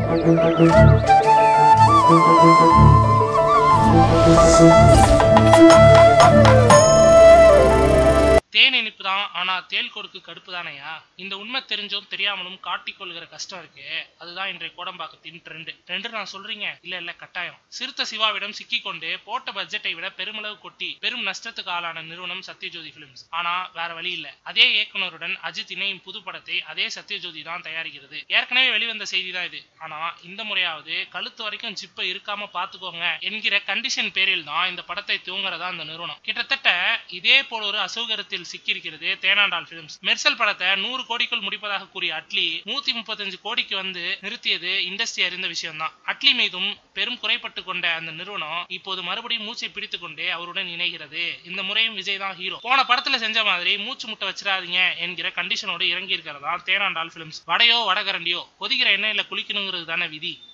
தேன் இனிப்பு தான் ஆனா தேல் கொடுக்கு கடுப்பு தானையா இந்த உண்மை தெரிஞ்சும் தெரியாமலும் காட்டிக் கொள்கிற கஷ்டம் இருக்கு அதுதான் இன்றைய கோடம்பாக்கத்தின் ட்ரெண்ட் ட்ரெண்ட் நான் சொல்றீங்க இல்ல இல்ல கட்டாயம் சிறுத்தை சிவாவிடம் சிக்கிக்கொண்டு போட்ட பட்ஜெட்டை விட பெருமளவு கொட்டி பெரும் நஷ்டத்துக்கு ஆளான நிறுவனம் சத்யஜோதி பிலிம்ஸ் ஆனா வேற வழி இல்ல அதே இயக்குனருடன் அஜித் இணையும் புது படத்தை அதே சத்யஜோதி தான் தயாரிக்கிறது ஏற்கனவே வெளிவந்த செய்தி தான் இது ஆனா இந்த முறையாவது கழுத்து வரைக்கும் ஜிப்பை இருக்காம பாத்துக்கோங்க என்கிற கண்டிஷன் பேரில் தான் இந்த படத்தை தூங்குறதா அந்த நிறுவனம் கிட்டத்தட்ட இதே போல ஒரு அசௌகரத்தில் சிக்கியிருக்கிறது தேனாண்டால் பிலிம்ஸ் மெர்சல் படத்தை நூறு கோடிக்குள் முடிப்பதாக கூறிய அட்லி நூத்தி முப்பத்தஞ்சு கோடிக்கு வந்து நிறுத்தியது இண்டஸ்ட்ரி அறிந்த விஷயம் தான் அட்லி மீதும் பெரும் குறைப்பட்டு கொண்ட அந்த நிறுவனம் இப்போது மறுபடியும் மூச்சை பிடித்துக் கொண்டே அவருடன் இணைகிறது இந்த முறையும் விஜய் தான் ஹீரோ போன படத்துல செஞ்ச மாதிரி மூச்சு முட்டை வச்சிடாதீங்க என்கிற கண்டிஷனோடு இறங்கி இருக்கிறதா தேனாண்டால் பிலிம்ஸ் வடையோ வடகரண்டியோ கொதிக்கிற எண்ணெயில குளிக்கணுங்கிறது தானே விதி